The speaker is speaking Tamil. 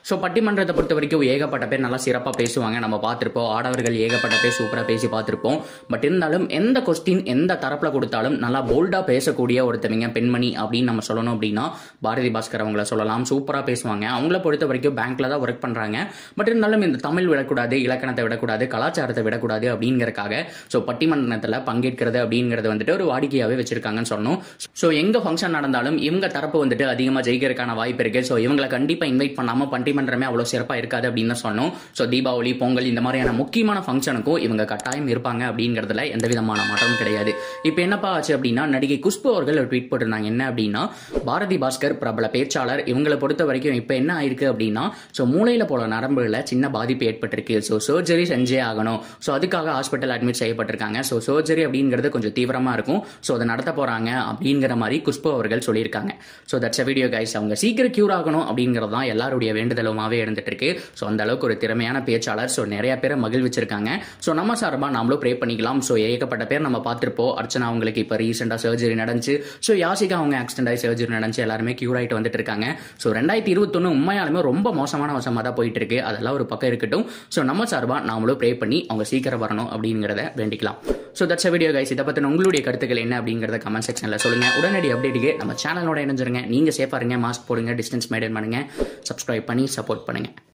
ஸோ பட்டிமன்றத்தை பொறுத்த வரைக்கும் ஏகப்பட்ட பேர் நல்லா சிறப்பாக பேசுவாங்க நம்ம பார்த்துருப்போம் ஆடவர்கள் ஏகப்பட்ட பேர் சூப்பராக பேசி பார்த்துருப்போம் பட் இருந்தாலும் எந்த கொஸ்டின் எந்த தரப்பில் கொடுத்தாலும் நல்லா போல்டாக பேசக்கூடிய ஒருத்தவங்க பெண்மணி அப்படின்னு நம்ம சொல்லணும் அப்படின்னா பாரதி பாஸ்கர் அவங்கள சொல்லலாம் சூப்பராக பேசுவாங்க அவங்கள பொறுத்த வரைக்கும் பேங்க்ல தான் ஒர்க் பண்ணுறாங்க பட் இருந்தாலும் இந்த தமிழ் விடக்கூடாது இலக்கணத்தை விடக்கூடாது கலாச்சாரத்தை விடக்கூடாது அப்படிங்கறக்காக ஸோ பட்டிமன்றத்தில் பங்கேற்கிறது அப்படிங்கிறது வந்துட்டு ஒரு வாடிக்கையாகவே வச்சிருக்காங்கன்னு சொன்னோம் ஸோ எங்க ஃபங்க்ஷன் நடந்தாலும் இவங்க தரப்பு வந்துட்டு அதிகமாக ஜெயிக்கிறதுக்கான வாய்ப்பு இருக்கு ஸோ இவங்களை கண்டிப்பாக இன்வைட் பண்ணாமல் பட்டிமன்றமே அவ்வளோ சிறப்பாக இருக்காது அப்படின்னு தான் சொன்னோம் ஸோ தீபாவளி பொங்கல் இந்த மாதிரியான முக்கியமான ஃபங்க்ஷனுக்கும் இவங்க கட்டாயம் இருப்பாங்க அப்படிங்கிறதுல எந்த விதமான மாற்றமும் கிடையாது இப்போ என்னப்பா ஆச்சு அப்படின்னா நடிகை குஷ்பு அவர்கள் ஒரு ட்வீட் போட்டிருந்தாங்க என்ன அப்படின்னா பாரதி பாஸ்கர் பிரபல பேச்சாளர் இவங்களை பொறுத்த வரைக்கும் இப்போ என்ன ஆயிருக்கு அப்படின்னா ஸோ மூளையில் போல நரம்புகளில் சின்ன பாதிப்பு ஏற்பட்டிருக்கு ஸோ சர்ஜரி செஞ்சே ஆகணும் ஸோ அதுக்காக ஹாஸ்பிட்டல் அட்மிட் செய்யப்பட்டிருக்காங்க ஸோ சர்ஜரி அப்படிங்கிறது கொஞ்சம் தீவிரமாக இருக்கும் ஸோ அதை நடத்த போகிறாங்க அப்படிங்கிற மாதிரி குஷ்பு அவர்கள் சொல்லியிருக்காங்க so that's a video guys அவங்க சீக்கிரம் கியூர் ஆகணும் அப்படிங்கிறது தான் எல்லாருடைய வேண்டுதலுமாவே இருந்துட்டு இருக்கு ஸோ அந்த அளவுக்கு ஒரு திறமையான பேச்சாளர் ஸோ நிறைய பேரை மகிழ்விச்சிருக்காங்க ஸோ நம்ம சார்பாக நாமளும் ப்ரே பண்ணிக்கலாம் ஸோ ஏகப்பட்ட பேர் நம்ம பார்த்துருப்போம் அர்ச்சனா அவங்களுக்கு இப்போ ரீசெண்டாக சர்ஜரி நடந்துச்சு ஸோ யாசிகா அவங்க ஆக்சிடென்ட் ஆகி சர்ஜரி நடந்துச்சு எல்லாருமே கியூர் ஆகிட்டு வந்துட்டு இருக்காங்க ஸோ ரெண்டாயிரத்தி இருபத்தொன்று உண்மையாலுமே ரொம்ப மோசமான வருஷமாக தான் போயிட்டு இருக்கு அதெல்லாம் ஒரு பக்கம் இருக்கட்டும் ஸோ நம்ம சார்பாக நாமளும் ப்ரே பண்ணி அவங்க சீக்கிரம் வரணும் அப்படிங்கிறத வேண்டிக்கலாம் ஸோ தட்ஸ் வீடியோ கைஸ் இதை பற்றின உங்களுடைய கருத்துக்கள் என்ன அப்படிங்கிறத கமெண்ட் செக்ஷனில் சொல்லுங்கள் உடனடி அப்டேட்டுக்கு நம்ம சேனலோட இணைஞ்சிருங்க நீங்கள் சேஃபாக இருங்க மாஸ்க் போடுங்க டிஸ்டன்ஸ் மெயின்டைன் பண்ணுங்க சப்ஸ்கிரைப் பண்ணி சப்போர்ட் பண்ணுங்க